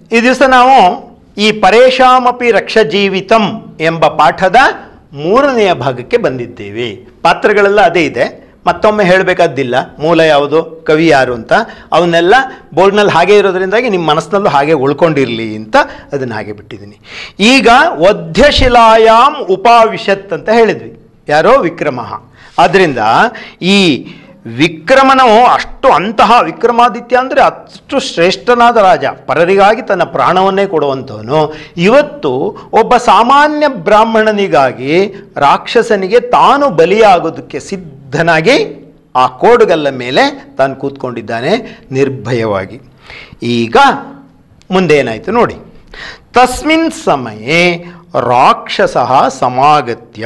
ಈ ದಿವಸ ನಾವು ಈ ಪರೇಶಾಮಪಿ ರಕ್ಷ ಜೀವಿತಂ ಎಂಬ ಪಾಠದ ಮೂರನೆಯ ಭಾಗಕ್ಕೆ ಬಂದಿದ್ದೇವೆ ಪಾತ್ರಗಳೆಲ್ಲ ಅದೇ ಇದೆ ಮತ್ತೊಮ್ಮೆ ಹೇಳಬೇಕಾದ್ದಿಲ್ಲ ಮೂಲ ಯಾವುದು ಕವಿ ಯಾರು ಅಂತ ಅವನ್ನೆಲ್ಲ ಬೋರ್ಡ್ನಲ್ಲಿ ಹಾಗೆ ಇರೋದ್ರಿಂದಾಗಿ ನಿಮ್ಮ ಮನಸ್ಸಿನಲ್ಲೂ ಹಾಗೆ ಉಳ್ಕೊಂಡಿರಲಿ ಅಂತ ಅದನ್ನು ಹಾಗೆ ಬಿಟ್ಟಿದ್ದೀನಿ ಈಗ ವಧ್ಯಶಿಲಾಯಾಮ್ ಉಪಾವಿಶತ್ ಅಂತ ಹೇಳಿದ್ವಿ ಯಾರೋ ವಿಕ್ರಮ ಆದ್ದರಿಂದ ಈ ವಿಕ್ರಮನು ಅಷ್ಟು ಅಂತಹ ವಿಕ್ರಮಾದಿತ್ಯ ಅಂದರೆ ಅಷ್ಟು ಶ್ರೇಷ್ಠನಾದ ರಾಜ ಪರರಿಗಾಗಿ ತನ್ನ ಪ್ರಾಣವನ್ನೇ ಕೊಡುವಂಥವನು ಇವತ್ತು ಒಬ್ಬ ಸಾಮಾನ್ಯ ಬ್ರಾಹ್ಮಣನಿಗಾಗಿ ರಾಕ್ಷಸನಿಗೆ ತಾನು ಬಲಿಯಾಗೋದಕ್ಕೆ ಸಿದ್ಧನಾಗಿ ಆ ಕೋಡುಗಲ್ಲ ಮೇಲೆ ತಾನು ಕೂತ್ಕೊಂಡಿದ್ದಾನೆ ನಿರ್ಭಯವಾಗಿ ಈಗ ಮುಂದೆ ಏನಾಯಿತು ನೋಡಿ ತಸ್ಮಿನ್ ಸಮಯೇ ರಾಕ್ಷಸ ಸಮಾಗತ್ಯ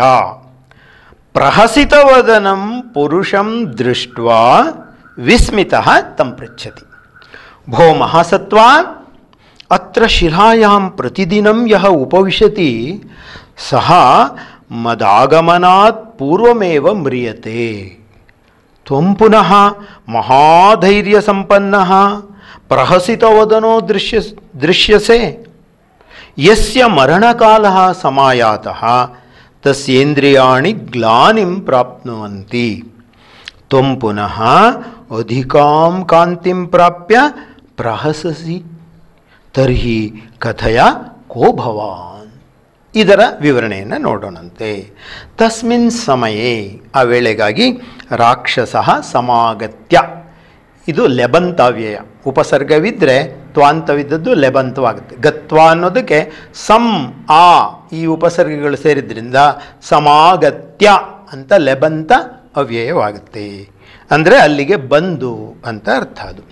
ಪ್ರಹಸಿತವದನಂ ಪುರುಷಂ ದೃಷ್ಟ ವಿಸ್ಮಿತ ತಂ ಪೃಚ್ಛತಿ ಭೋ ಮಹಾಸತ್ವ ಅತ್ರ ಶಿಲಾಯಾಂ ಪ್ರತಿದಿನಂ ಯಹ ಉಪವಿಶತಿ ಸಹ ಮದಾಗಮನಾತ್ ಪೂರ್ವಮೇವ ಮ್ರಿಯತೆ ತ್ವಂ ಪುನಃ ಮಹಾಧೈರ್ಯಸಂಪನ್ನಃ ಪ್ರಹಸಿತವದನೋ ದೃಶ್ಯ ದೃಶ್ಯಸೆ ಯಸ್ಯ ಮರಣಕಾಲಃ ಸಮಾಯಾತಃ ತಸ್ಯೇಂದ್ರಿಯಾಣಿ ಗ್ಲಾನಿಂ ಪ್ರಾಪ್ನುವಂತಿ ತ್ವಂ ಪುನಃ ಅಧಿಕಾಂ ಕಾಂತಿಂ ಪ್ರಾಪ್ಯ ಪ್ರಹಸಸಿ ತರ್ಹಿ ಕಥಯ ಕೋ ಭವಾನ್ ಇದರ ವಿವರಣೆಯನ್ನು ನೋಡೋಣಂತೆ ತಸ್ಮಿನ್ ಸಮಯೇ ಆ ವೇಳೆಗಾಗಿ ರಾಕ್ಷಸ ಸಮಾಗತ್ಯ ಇದು ಲೆಬಂತಾವ್ಯಯ ಉಪಸರ್ಗವಿದ್ದರೆ ತ್ವಾಂತವಿದ್ದದ್ದು ಲೆಬಂತವಾಗುತ್ತೆ ಗತ್ವ ಅನ್ನೋದಕ್ಕೆ ಸಂ ಆ ಈ ಉಪಸರ್ಗಗಳು ಸೇರಿದ್ರಿಂದ ಸಮಾಗತ್ಯ ಅಂತ ಲೆಬಂತ ಅವ್ಯಯವಾಗುತ್ತೆ ಅಂದರೆ ಅಲ್ಲಿಗೆ ಬಂದು ಅಂತ ಅರ್ಥ ಅದು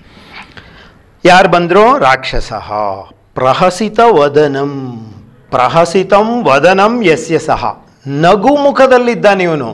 ಯಾರು ಬಂದರು ರಾಕ್ಷಸ ಪ್ರಹಸಿತ ವದನಂ ಪ್ರಹಸಿತಂ ವದನಂ ಯಸ್ಯ ಸಹ ನಗು ಮುಖದಲ್ಲಿದ್ದಾನೆ ಇವನು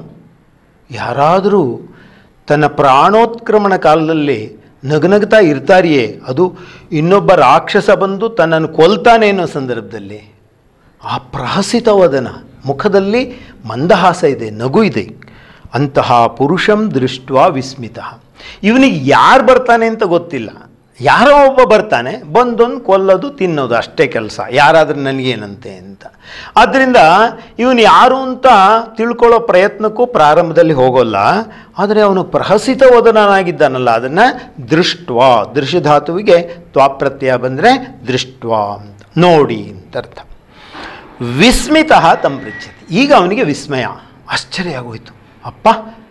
ಯಾರಾದರೂ ತನ್ನ ಪ್ರಾಣೋತ್ಕ್ರಮಣ ಕಾಲದಲ್ಲಿ ನಗನಗ್ತಾ ಇರ್ತಾರಿಯೇ ಅದು ಇನ್ನೊಬ್ಬ ರಾಕ್ಷಸ ಬಂದು ತನ್ನನ್ನು ಕೊಲ್ತಾನೆ ಅನ್ನೋ ಸಂದರ್ಭದಲ್ಲಿ ಆ ಪ್ರಹಸಿತ ವದನ ಮುಖದಲ್ಲಿ ಮಂದಹಾಸ ಇದೆ ನಗು ಇದೆ ಅಂತಹ ಪುರುಷಂ ದೃಷ್ಟ ವಿಸ್ಮಿತ ಇವನಿಗೆ ಯಾರು ಬರ್ತಾನೆ ಅಂತ ಗೊತ್ತಿಲ್ಲ ಯಾರೋ ಒಬ್ಬ ಬರ್ತಾನೆ ಬಂದೊಂದು ಕೊಲ್ಲೋದು ತಿನ್ನೋದು ಅಷ್ಟೇ ಕೆಲಸ ಯಾರಾದರೂ ನನಗೇನಂತೆ ಅಂತ ಆದ್ದರಿಂದ ಇವನು ಯಾರು ಅಂತ ತಿಳ್ಕೊಳ್ಳೋ ಪ್ರಯತ್ನಕ್ಕೂ ಪ್ರಾರಂಭದಲ್ಲಿ ಹೋಗೋಲ್ಲ ಆದರೆ ಅವನು ಪ್ರಹಸಿತ ವದನನಾಗಿದ್ದಾನಲ್ಲ ಅದನ್ನು ದೃಷ್ಟ ದೃಶ್ಯಧಾತುವಿಗೆ ತ್ವಾಪ್ರತ್ಯಯ ಬಂದರೆ ದೃಷ್ಟ ಅಂತ ನೋಡಿ ಅಂತ ಅರ್ಥ ವಿಸ್ಮಿತ ತಂಪೃಚ್ಛತಿ ಈಗ ಅವನಿಗೆ ವಿಸ್ಮಯ ಆಶ್ಚರ್ಯ ಆಗೋಯ್ತು ಅಪ್ಪ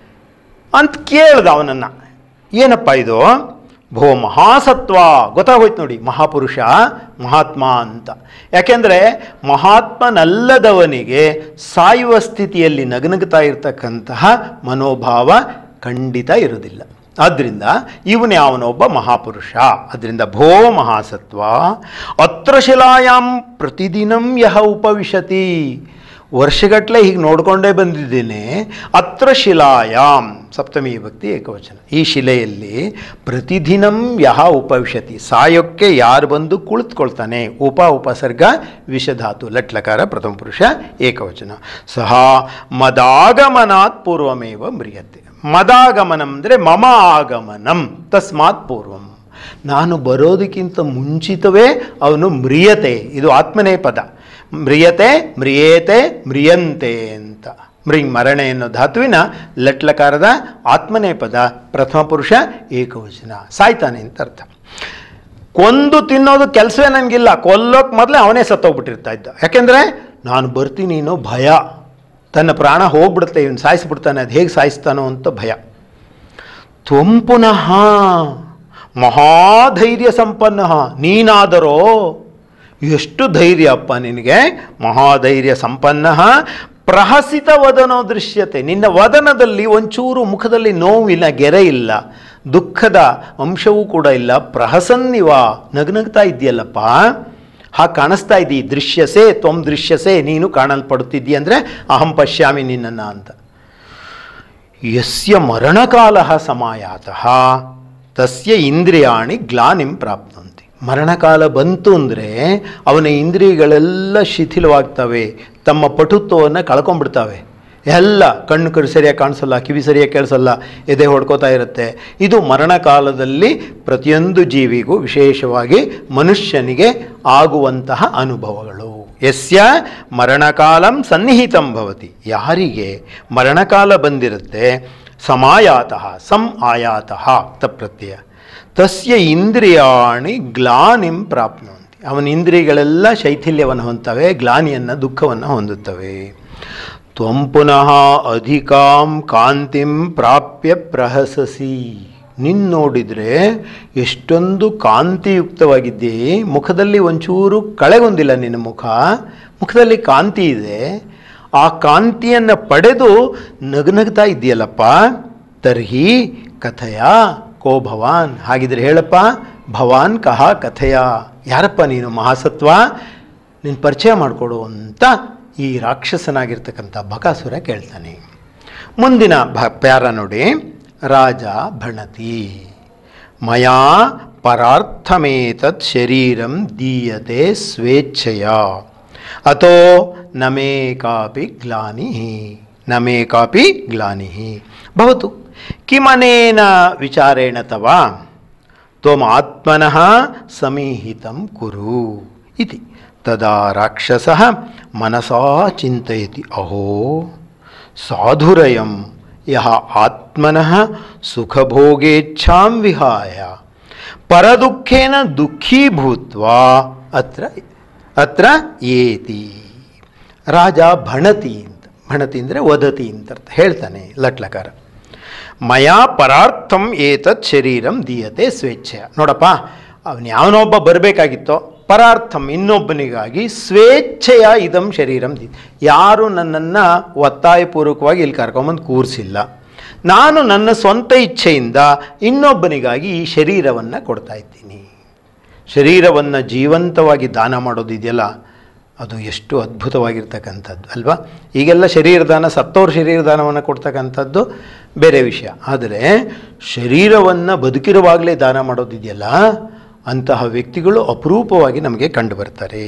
ಅಂತ ಕೇಳ್ದ ಅವನನ್ನು ಏನಪ್ಪ ಇದು ಭೋ ಮಹಾಸತ್ವ ಗೊತ್ತಾಗೋಯ್ತು ನೋಡಿ ಮಹಾಪುರುಷ ಮಹಾತ್ಮ ಅಂತ ಯಾಕೆಂದರೆ ಮಹಾತ್ಮನಲ್ಲದವನಿಗೆ ಸಾಯುವ ಸ್ಥಿತಿಯಲ್ಲಿ ನಗನಗ್ತಾ ಇರತಕ್ಕಂತಹ ಮನೋಭಾವ ಖಂಡಿತ ಇರುವುದಿಲ್ಲ ಆದ್ದರಿಂದ ಇವನು ಯಾವನೊಬ್ಬ ಮಹಾಪುರುಷ ಅದರಿಂದ ಭೋ ಮಹಾಸತ್ವ ಅತ್ರ ಶಿಲಾಯಾಮ್ ಪ್ರತಿದಿನಂ ಯಹ ಉಪವಿಶತಿ ವರ್ಷಗಟ್ಟಲೆ ಹೀಗೆ ನೋಡಿಕೊಂಡೇ ಬಂದಿದ್ದೇನೆ ಅತ್ರ ಶಿಲಾಯಾಮ್ ಸಪ್ತಮಿ ಭಕ್ತಿ ಏಕವಚನ ಈ ಶಿಲೆಯಲ್ಲಿ ಪ್ರತಿದಿನಂ ಯಹ ಉಪವಿಶತಿ ಸಾಯೋಕ್ಕೆ ಯಾರು ಬಂದು ಕುಳಿತುಕೊಳ್ತಾನೆ ಉಪ ಉಪಸರ್ಗ ವಿಷಧಾತು ಲಟ್ಲಕಾರ ಪ್ರಥಮ ಪುರುಷ ಏಕವಚನ ಸಹ ಮದಾಗಮನಾತ್ ಪೂರ್ವಮೇವ ಮ್ರಿಯತೆ ಮದಾಗಮನಂ ಅಂದರೆ ಮಮ ಆಗಮನಂ ತಸ್ಮಾತ್ ಪೂರ್ವಂ ನಾನು ಬರೋದಕ್ಕಿಂತ ಮುಂಚಿತವೇ ಅವನು ಮ್ರಿಯತೆ ಇದು ಆತ್ಮನೇ ಪದ ಮ್ರಿಯತೆ ಮ್ರಿಯೇತೆ ಮ್ರಿಯಂತೆ ಅಂತ ಮೃಂಗ್ ಮರಣೆ ಅನ್ನೋ ಧಾತುವಿನ ಲಟ್ಲಕಾರದ ಆತ್ಮನೇ ಪದ ಪ್ರಥಮ ಪುರುಷ ಏಕವಚನ ಸಾಯ್ತಾನೆ ಅಂತ ಅರ್ಥ ಕೊಂದು ತಿನ್ನೋದು ಕೆಲಸವೇ ನನಗಿಲ್ಲ ಕೊಲ್ಲೋಕೆ ಮೊದಲೇ ಅವನೇ ಸತ್ತೋಗ್ಬಿಟ್ಟಿರ್ತಾ ಇದ್ದ ಯಾಕೆಂದರೆ ನಾನು ಬರ್ತೀನಿ ಅನ್ನೋ ಭಯ ತನ್ನ ಪ್ರಾಣ ಹೋಗ್ಬಿಡುತ್ತೆ ಇವನು ಸಾಯಿಸ್ಬಿಡ್ತಾನೆ ಅದು ಹೇಗೆ ಸಾಯಿಸ್ತಾನೋ ಅಂತ ಭಯ ತ್ವಂ ಪುನಃ ಮಹಾಧೈರ್ಯ ಸಂಪನ್ನ ನೀನಾದರೋ ಎಷ್ಟು ಧೈರ್ಯ ಅಪ್ಪ ನಿನಗೆ ಮಹಾಧೈರ್ಯ ಸಂಪನ್ನ ಪ್ರಹಸಿತ ವದನೋ ದೃಶ್ಯತೆ ನಿನ್ನ ವದನದಲ್ಲಿ ಒಂಚೂರು ಮುಖದಲ್ಲಿ ನೋವಿಲ್ಲ ಗೆರೆ ಇಲ್ಲ ದುಃಖದ ಅಂಶವೂ ಕೂಡ ಇಲ್ಲ ಪ್ರಹಸನ್ನಿವ ನಗ್ನಗ್ತಾ ಇದೆಯಲ್ಲಪ್ಪ ಹಾಗೆ ಕಾಣಿಸ್ತಾ ಇದ್ದೀ ದೃಶ್ಯಸೆ ತ್ವಂ ದೃಶ್ಯಸೆ ನೀನು ಕಾಣಲ್ಪಡುತ್ತಿದ್ದೀ ಅಂದರೆ ಅಹಂ ಪಶ್ಯಾಮಿ ನಿನ್ನನ್ನು ಅಂತ ಯಸ್ಯ ಮರಣಕಾಲ ಸಮಾಯಾತಃ ತಸ್ಯ ಇಂದ್ರಿಯಾಣಿ ಗ್ಲಾನಿಂ ಪ್ರಾಪ್ನಂತಿ ಮರಣಕಾಲ ಬಂತು ಅಂದರೆ ಅವನ ಇಂದ್ರಿಯಗಳೆಲ್ಲ ಶಿಥಿಲವಾಗ್ತವೆ ತಮ್ಮ ಪಟುತ್ವವನ್ನು ಕಳ್ಕೊಂಡ್ಬಿಡ್ತವೆ ಎಲ್ಲ ಕಣ್ಣು ಕರು ಸರಿಯಾಗಿ ಕಾಣಿಸಲ್ಲ ಕಿವಿ ಸರಿಯಾಗಿ ಕೇಳಿಸಲ್ಲ ಎದೆ ಹೊಡ್ಕೋತಾ ಇರುತ್ತೆ ಇದು ಮರಣಕಾಲದಲ್ಲಿ ಪ್ರತಿಯೊಂದು ಜೀವಿಗೂ ವಿಶೇಷವಾಗಿ ಮನುಷ್ಯನಿಗೆ ಆಗುವಂತಹ ಅನುಭವಗಳು ಯಸ್ಯ ಮರಣಕಾಲಂ ಸನ್ನಿಹಿತಂ ಭವತಿ ಯಾರಿಗೆ ಮರಣಕಾಲ ಬಂದಿರುತ್ತೆ ಸಮಾಯಾತಃ ಸಂ ಆಯಾತಃ ತಪ್ರತ್ಯಯ ತಸ್ಯ ಇಂದ್ರಿಯಾಣಿ ಗ್ಲಾನಿಂ ಪ್ರಾಪ್ನುವಂತಿ ಅವನ ಇಂದ್ರಿಯಗಳೆಲ್ಲ ಶೈಥಿಲ್ಯವನ್ನು ಹೊಂದುತ್ತವೆ ಗ್ಲಾನಿಯನ್ನು ದುಃಖವನ್ನು ಹೊಂದುತ್ತವೆ ತ್ವಂ ಪುನಃ ಅಧಿಕಾಂ ಕಾಂತಿಂ ಪ್ರಾಪ್ಯ ಪ್ರಹಸಸಿ ನಿನ್ನ ನೋಡಿದರೆ ಎಷ್ಟೊಂದು ಕಾಂತಿಯುಕ್ತವಾಗಿದ್ದೆ ಮುಖದಲ್ಲಿ ಒಂಚೂರು ಕಳೆಗೊಂದಿಲ್ಲ ನಿನ್ನ ಮುಖ ಮುಖದಲ್ಲಿ ಕಾಂತಿ ಇದೆ ಆ ಕಾಂತಿಯನ್ನು ಪಡೆದು ನಗನಗ್ತಾ ಇದೆಯಲ್ಲಪ್ಪ ತರ್ಹಿ ಕಥೆಯ ಕೋ ಭವಾನ್ ಹಾಗಿದ್ರೆ ಹೇಳಪ್ಪ ಭವಾನ್ ಕಹ ಕಥೆಯ ಯಾರಪ್ಪ ನೀನು ಮಹಾಸತ್ವ ನೀನು ಪರಿಚಯ ಮಾಡಿಕೊಡು ಅಂತ ಈ ರಾಕ್ಷಸನಾಗಿರ್ತಕ್ಕಂಥ ಬಕಾಸುರ ಕೇಳ್ತಾನೆ ಮುಂದಿನ ಭ ಪ್ಯಾರ ನೋಡಿ ರಾಜ ಭಣತಿ ಮಯಾ ಪರಾರ್ಥಮೇತತ್ ಶರೀರಂ ದೀಯತೆ ಸ್ವೇಚ್ಛೆಯ ಅಥೋ ನಮೇ ಕಾಪಿ ಗ್ಲಾನಿ ನಮೇ ಕಾಪಿ ಗ್ಲಾನಿ ಭವತು ಕಿಮನೇನ ವಿಚಾರೇಣ ತವ ತ್ವಮಾತ್ಮನಃ ಸಮೀಹಿತಂ ಕುರು ಇತಿ ತದಾ ರಾಕ್ಷಸಃ ಮನಸಾ ಚಿಂತಯತಿ ಅಹೋ ಸಾಧುರಯಂ ಯಹ ಆತ್ಮನಃ ಸುಖಭೋಗೇಚ್ಛಾಂ ವಿಹಾಯ ಪರದುಃಖೇನ ದುಃಖೀ ಭೂತ್ವಾ ಅತ್ರ ಅತ್ರ ಏತಿ ರಾಜ ಭಣತಿ ಅಂತ ಭಣತಿ ಅಂದರೆ ವದತಿ ಅಂತ ಅರ್ಥ ಹೇಳ್ತಾನೆ ಲಟ್ಲಕಾರ ಮಯಾ ಪರಾರ್ಥಂ ಏತತ್ ಶರೀರಂ ದೀಯತೆ ಸ್ವೇಚ್ಛೆಯ ನೋಡಪ್ಪ ಅವನು ಯಾವನೊಬ್ಬ ಬರಬೇಕಾಗಿತ್ತೋ ಪರಾರ್ಥಂ ಇನ್ನೊಬ್ಬನಿಗಾಗಿ ಸ್ವೇಚ್ಛೆಯ ಇದಂ ಶರೀರಂ ದಿ ಯಾರು ನನ್ನನ್ನು ಒತ್ತಾಯಪೂರ್ವಕವಾಗಿ ಇಲ್ಲಿ ಕರ್ಕೊಂಬಂದು ಕೂರಿಸಿಲ್ಲ ನಾನು ನನ್ನ ಸ್ವಂತ ಇಚ್ಛೆಯಿಂದ ಇನ್ನೊಬ್ಬನಿಗಾಗಿ ಈ ಶರೀರವನ್ನು ಕೊಡ್ತಾ ಇದ್ದೀನಿ ಶರೀರವನ್ನು ಜೀವಂತವಾಗಿ ದಾನ ಮಾಡೋದಿದೆಯಲ್ಲ ಅದು ಎಷ್ಟು ಅದ್ಭುತವಾಗಿರ್ತಕ್ಕಂಥದ್ದು ಅಲ್ವಾ ಈಗೆಲ್ಲ ಶರೀರದಾನ ಸತ್ತೋರ್ ಶರೀರದಾನವನ್ನು ಕೊಡ್ತಕ್ಕಂಥದ್ದು ಬೇರೆ ವಿಷಯ ಆದರೆ ಶರೀರವನ್ನು ಬದುಕಿರುವಾಗಲೇ ದಾನ ಮಾಡೋದಿದೆಯಲ್ಲ ಅಂತಹ ವ್ಯಕ್ತಿಗಳು ಅಪರೂಪವಾಗಿ ನಮಗೆ ಕಂಡು ಬರ್ತಾರೆ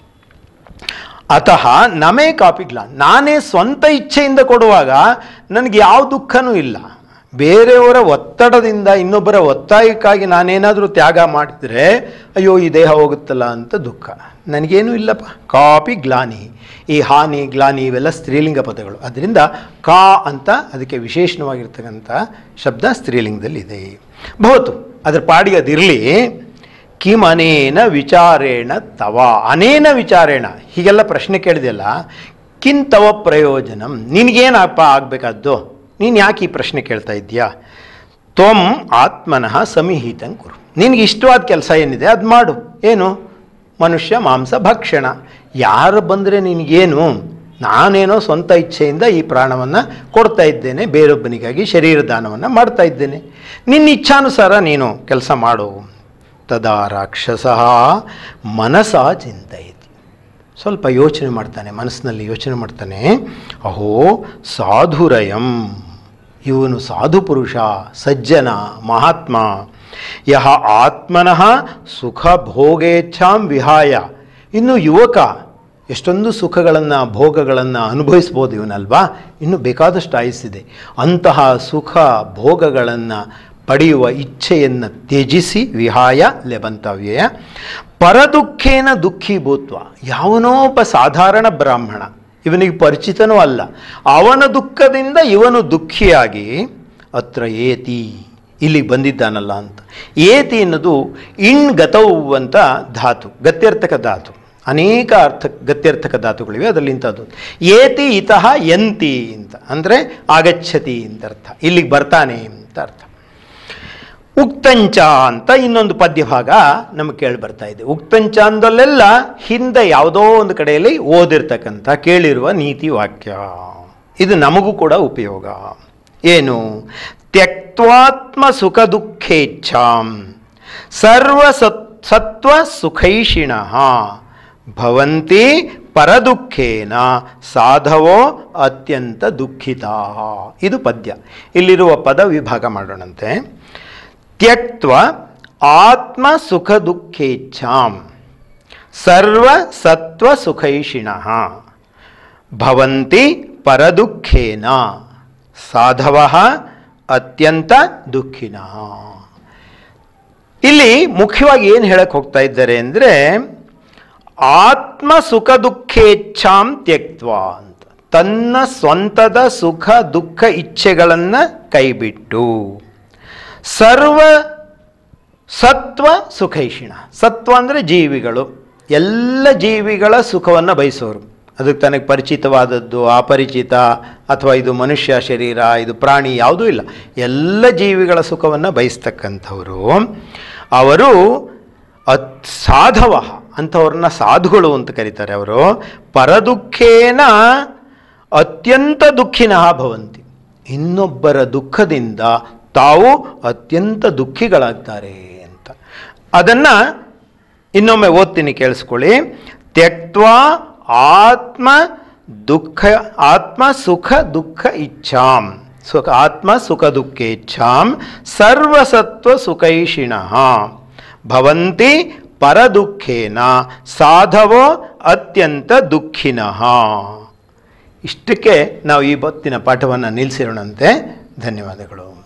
ಅತಃ ನಮೇ ಕಾಪಿಗ್ಲ ನಾನೇ ಸ್ವಂತ ಇಚ್ಛೆಯಿಂದ ಕೊಡುವಾಗ ನನಗೆ ಯಾವ ದುಃಖನೂ ಇಲ್ಲ ಬೇರೆಯವರ ಒತ್ತಡದಿಂದ ಇನ್ನೊಬ್ಬರ ಒತ್ತಾಯಕ್ಕಾಗಿ ನಾನೇನಾದರೂ ತ್ಯಾಗ ಮಾಡಿದರೆ ಅಯ್ಯೋ ಈ ದೇಹ ಹೋಗುತ್ತಲ್ಲ ಅಂತ ದುಃಖ ನನಗೇನೂ ಇಲ್ಲಪ್ಪ ಕಾಪಿ ಗ್ಲಾನಿ ಈ ಹಾನಿ ಗ್ಲಾನಿ ಇವೆಲ್ಲ ಸ್ತ್ರೀಲಿಂಗ ಪದಗಳು ಅದರಿಂದ ಕಾ ಅಂತ ಅದಕ್ಕೆ ವಿಶೇಷವಾಗಿರ್ತಕ್ಕಂಥ ಶಬ್ದ ಸ್ತ್ರೀಲಿಂಗದಲ್ಲಿದೆ ಭವತು ಅದ್ರ ಪಾಡಿಗೆ ಅದಿರಲಿ ಕಿಮ್ ಅನೇನ ವಿಚಾರೇಣ ತವ ಅನೇನ ವಿಚಾರೇಣ ಹೀಗೆಲ್ಲ ಪ್ರಶ್ನೆ ಕೇಳಿದೆಯಲ್ಲ ಕಿನ್ ತವ ಪ್ರಯೋಜನಂ ನಿನಗೇನಪ್ಪ ಆಗಬೇಕಾದ್ದು ನೀನು ಯಾಕೆ ಈ ಪ್ರಶ್ನೆ ಕೇಳ್ತಾ ಇದ್ದೀಯಾ ತ್ವಂ ಆತ್ಮನಃ ಸಮೀಹಿತಂ ಕುರು ನಿನಗೆ ಇಷ್ಟವಾದ ಕೆಲಸ ಏನಿದೆ ಅದು ಮಾಡು ಏನು ಮನುಷ್ಯ ಮಾಂಸ ಭಕ್ಷಣ ಯಾರು ಬಂದರೆ ನಿನಗೇನು ನಾನೇನೋ ಸ್ವಂತ ಇಚ್ಛೆಯಿಂದ ಈ ಪ್ರಾಣವನ್ನು ಕೊಡ್ತಾ ಇದ್ದೇನೆ ಬೇರೊಬ್ಬನಿಗಾಗಿ ಶರೀರ ದಾನವನ್ನು ಮಾಡ್ತಾ ಇದ್ದೇನೆ ನಿನ್ನ ಇಚ್ಛಾನುಸಾರ ನೀನು ಕೆಲಸ ಮಾಡು ತದಾ ರಾಕ್ಷಸ ಮನಸ ಚಿಂತಯತಿ ಸ್ವಲ್ಪ ಯೋಚನೆ ಮಾಡ್ತಾನೆ ಮನಸ್ಸಿನಲ್ಲಿ ಯೋಚನೆ ಮಾಡ್ತಾನೆ ಅಹೋ ಸಾಧುರಯಂ ಇವನು ಸಾಧು ಪುರುಷ ಸಜ್ಜನ ಮಹಾತ್ಮ ಯಹ ಆತ್ಮನಃ ಸುಖ ಭೋಗೇಚ್ಛಾಂ ವಿಹಾಯ ಇನ್ನು ಯುವಕ ಎಷ್ಟೊಂದು ಸುಖಗಳನ್ನು ಭೋಗಗಳನ್ನು ಅನುಭವಿಸ್ಬೋದು ಇವನಲ್ವಾ ಇನ್ನು ಬೇಕಾದಷ್ಟು ಆಯಸ್ಸಿದೆ ಅಂತಹ ಸುಖ ಭೋಗಗಳನ್ನು ಪಡೆಯುವ ಇಚ್ಛೆಯನ್ನು ತ್ಯಜಿಸಿ ವಿಹಾಯ ಲೆಬಂತವ್ಯಯ ಪರದುಃಖೇನ ದುಃಖೀಭೂತ್ವ ಯಾವನೋ ಒಬ್ಬ ಸಾಧಾರಣ ಬ್ರಾಹ್ಮಣ ಇವನಿಗೆ ಪರಿಚಿತನೂ ಅಲ್ಲ ಅವನ ದುಃಖದಿಂದ ಇವನು ದುಃಖಿಯಾಗಿ ಅತ್ರ ಏತಿ ಇಲ್ಲಿಗೆ ಬಂದಿದ್ದಾನಲ್ಲ ಅಂತ ಏತಿ ಅನ್ನೋದು ಇಣ್ ಗತವು ಅಂತ ಧಾತು ಗತ್ಯರ್ಥಕ ಧಾತು ಅನೇಕ ಅರ್ಥ ಗತ್ಯರ್ಥಕ ಧಾತುಗಳಿವೆ ಅದರಲ್ಲಿ ಇಂಥದ್ದು ಏತಿ ಇತಃ ಯಂತಿ ಅಂತ ಅಂದರೆ ಆಗಚ್ಚತಿ ಅಂತ ಅರ್ಥ ಇಲ್ಲಿಗೆ ಬರ್ತಾನೆ ಅಂತ ಅರ್ಥ ಉಕ್ತಂಚ ಅಂತ ಇನ್ನೊಂದು ಪದ್ಯ ಭಾಗ ನಮಗೆ ಕೇಳಿ ಬರ್ತಾ ಇದೆ ಉಕ್ತಂಚ ಅಂದಲ್ಲೆಲ್ಲ ಹಿಂದೆ ಯಾವುದೋ ಒಂದು ಕಡೆಯಲ್ಲಿ ಓದಿರ್ತಕ್ಕಂಥ ಕೇಳಿರುವ ನೀತಿ ವಾಕ್ಯ ಇದು ನಮಗೂ ಕೂಡ ಉಪಯೋಗ ಏನು ತ್ಯಕ್ವಾತ್ಮ ಸುಖ ದುಃಖೇಚ್ಛಾಂ ಸರ್ವ ಸತ್ ಸತ್ವ ಸುಖೈಷಿಣ ಭವಂತಿ ಪರದುಃಖೇನ ಸಾಧವೋ ಅತ್ಯಂತ ದುಃಖಿತಾ ಇದು ಪದ್ಯ ಇಲ್ಲಿರುವ ಪದ ವಿಭಾಗ ಮಾಡೋಣಂತೆ ತ್ಯಕ್ವ ಆತ್ಮ ಸುಖ ದುಃಖೇಚ್ಛಾಂ ಸರ್ವ ಸತ್ವ ಸುಖೈಷಿಣ ಭವಂತಿ ಪರದುಃಖೇನ ಸಾಧವ ಅತ್ಯಂತ ದುಃಖಿನಃ ಇಲ್ಲಿ ಮುಖ್ಯವಾಗಿ ಏನು ಹೇಳಕ್ಕೆ ಹೋಗ್ತಾ ಇದ್ದಾರೆ ಅಂದರೆ ಆತ್ಮ ಸುಖ ದುಃಖೇಚ್ಛಾಂ ತ್ಯಕ್ತ್ವ ಅಂತ ತನ್ನ ಸ್ವಂತದ ಸುಖ ದುಃಖ ಇಚ್ಛೆಗಳನ್ನು ಕೈಬಿಟ್ಟು ಸರ್ವ ಸತ್ವ ಸುಖೈಷಿಣ ಸತ್ವ ಅಂದರೆ ಜೀವಿಗಳು ಎಲ್ಲ ಜೀವಿಗಳ ಸುಖವನ್ನು ಬಯಸೋರು ಅದಕ್ಕೆ ತನಗೆ ಪರಿಚಿತವಾದದ್ದು ಅಪರಿಚಿತ ಅಥವಾ ಇದು ಮನುಷ್ಯ ಶರೀರ ಇದು ಪ್ರಾಣಿ ಯಾವುದೂ ಇಲ್ಲ ಎಲ್ಲ ಜೀವಿಗಳ ಸುಖವನ್ನು ಬಯಸ್ತಕ್ಕಂಥವರು ಅವರು ಅತ್ ಸಾಧವ ಅಂಥವ್ರನ್ನ ಸಾಧುಗಳು ಅಂತ ಕರೀತಾರೆ ಅವರು ಪರದುಃಖೇನ ಅತ್ಯಂತ ದುಃಖಿನಃ ಭವಂತಿ ಇನ್ನೊಬ್ಬರ ದುಃಖದಿಂದ ತಾವು ಅತ್ಯಂತ ದುಃಖಿಗಳಾಗ್ತಾರೆ ಅಂತ ಅದನ್ನು ಇನ್ನೊಮ್ಮೆ ಓದ್ತೀನಿ ಕೇಳಿಸ್ಕೊಳ್ಳಿ ತ್ಯಕ್ತ್ವ ಆತ್ಮ ದುಃಖ ಆತ್ಮ ಸುಖ ದುಃಖ ಇಚ್ಛಾಂ ಸುಖ ಆತ್ಮ ಸುಖ ದುಃಖೇಚ್ಛಾಂ ಸರ್ವಸತ್ವ ಸುಖೈಷಿಣಃ ಭವಂತಿ ಪರದುಃಖೇನ ಸಾಧವೋ ಅತ್ಯಂತ ದುಃಖಿನಃ ಇಷ್ಟಕ್ಕೆ ನಾವು ಈ ಹೊತ್ತಿನ ಪಾಠವನ್ನು ನಿಲ್ಲಿಸಿರೋಣಂತೆ ಧನ್ಯವಾದಗಳು